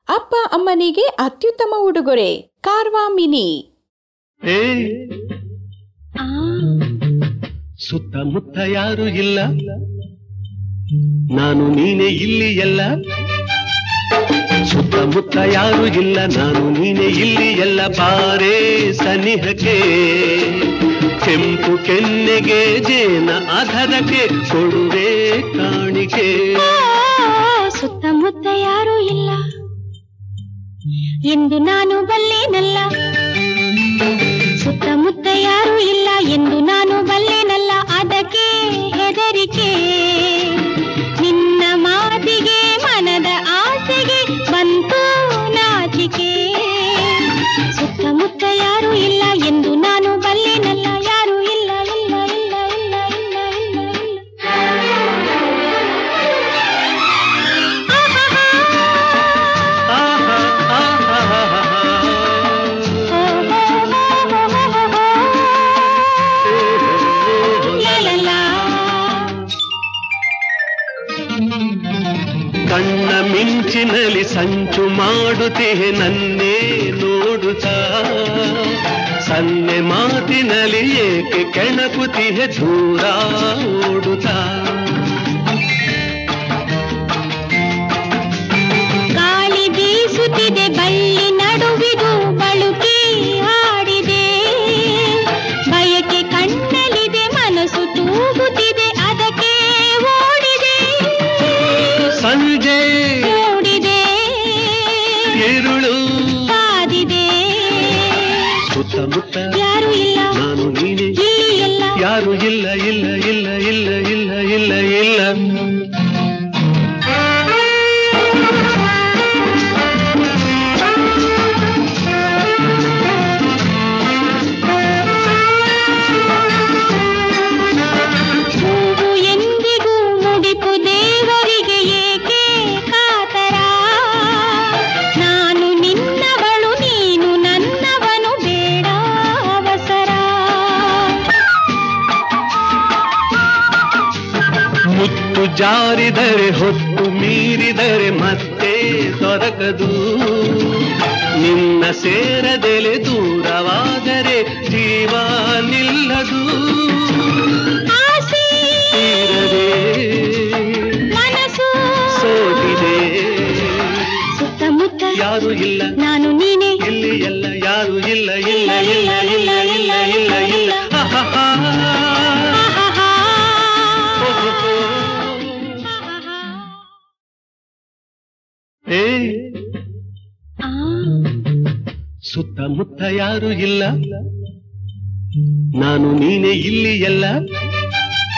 ಅಪ್ಪ ಅಮ್ಮನಿಗೆ ಅತ್ಯುತ್ತಮ ಉಡುಗೊರೆ ಕಾರ್ವಾ ಮಿನಿ ಏ ಸುತ್ತಮುತ್ತ ಯಾರು ಇಲ್ಲ ನಾನು ನೀನೇ ಇಲ್ಲಿ ಎಲ್ಲ ಸುತ್ತಮುತ್ತ ಯಾರು ಇಲ್ಲ ನಾನು ನೀನೇ ಇಲ್ಲಿ ಎಲ್ಲ ಬಾರೇ ಸನಿಹಕ್ಕೆ ಕೆಂಪು ಕೆನ್ನೆಗೆ ಜೇನ ಆಧಾರಕ್ಕೆ ಕೊಡುವೆ ಕಾಣಿಕೆ ಸುತ್ತಮುತ್ತ ಯಾರೂ ಇಲ್ಲ ಎಂದು ನಾನು ಬಲ್ಲೇನಲ್ಲ ಸುತ್ತಮುತ್ತ ಯಾರೂ ಇಲ್ಲ ಎಂದು ನಾನು ಬಲ್ಲೇನಲ್ಲ ಅದಕ್ಕೆ ಹೆದರಿಕೆ ನಿನ್ನ ಮಾತಿಗೆ ಮನದ ಆಸೆಗೆ ಬಂತು ನಾಚಿಕೆ ಸುತ್ತಮುತ್ತ ಯಾರೂ ಇಲ್ಲ ಎಂದು ನಾನು ಬಲ್ಲೇನಲ್ಲ ಯಾರೂ ಇಲ್ಲ ಇಲ್ಲ ಇಲ್ಲ ಇಲ್ಲ ಇಲ್ಲ ಇಲ್ಲ ಇಲ್ಲ ಆಹಾ, ಆಹಾ, ಆಹಾ. ಕಣ್ಣ ಮಿಂಚಿನಲ್ಲಿ ಸಂಚು ಮಾಡುತ್ತಿಹೆ ನನ್ನೇ ನೋಡುತ್ತಾ ಸನ್ನೆ ಮಾತಿನಲ್ಲಿ ಏಕೆ ಕೆಣಕುತ್ತಿಹೆ ದೂರ ಓಡುತ್ತಾ ಗಾಳಿ ಬೀಸುತ್ತಿದೆ ಬಳ್ಳಿ ನಡುವಿದು ಬಳುಕಿ ಹಾಡಿದೆ ಬಯಕೆ ಕಣ್ಣಲ್ಲಿದೆ ಮನಸ್ಸು ತೂಗುತ್ತಿದೆ ಅದಕ್ಕೆ ಓಡಿದೆ ಸಂಜೆ ಓಡಿದೆ ഇരുಳು ಕಾದಿದೆ ಸುತ್ತಮುತ್ತ ಯಾರು ಇಲ್ಲ ನಾನು ನೀನೆ ಇಲ್ಲಿ ಎಲ್ಲ ಯಾರು ಇಲ್ಲ ಇಲ್ಲ ಇಲ್ಲ ಇಲ್ಲ ಇಲ್ಲ ಇಲ್ಲ ಇಲ್ಲ ಹೂವು ಎಂದಿಗೂ ಮುಡಿಪು ದೇವರಿಗೆ ಏಕೆ ಕಾತರ ನಾನು ನಿನ್ನವಳು ನೀನು ನನ್ನವನು ಬೇಡ ಅವಸರ ಮುತ್ತು ಜಾರಿದರೆ ಹೊತ್ತು ಮೀರಿದರೆ ಮತ್ತೆ ದೊರಕದು ನಿನ್ನ ಸೇರದೆಲೆ ದೂರವಾದರೆ ಜೀವ ನಿಲ್ಲದು ಆಸೆ ತೀರದೆ ಮನಸ್ಸು ಸೋತಿದೆ ಸುತ್ತಮುತ್ತ ಯಾರು ಇಲ್ಲ ನಾನು ನೀನೇ ಇಲ್ಲಿ ಎಲ್ಲ ಯಾರು ಇಲ್ಲ ಇಲ್ಲ ಇಲ್ಲ ಇಲ್ಲ ಇಲ್ಲ ಇಲ್ಲ ಇಲ್ಲ ಆಹಾಹಾ. ಆಹಾಹಾ. ಓಹೋಹೋ. ಏ ಆ, ಸುತ್ತಮುತ್ತ ಯಾರು ಇಲ್ಲ ನಾನು ನೀನೇ ಇಲ್ಲಿ ಎಲ್ಲ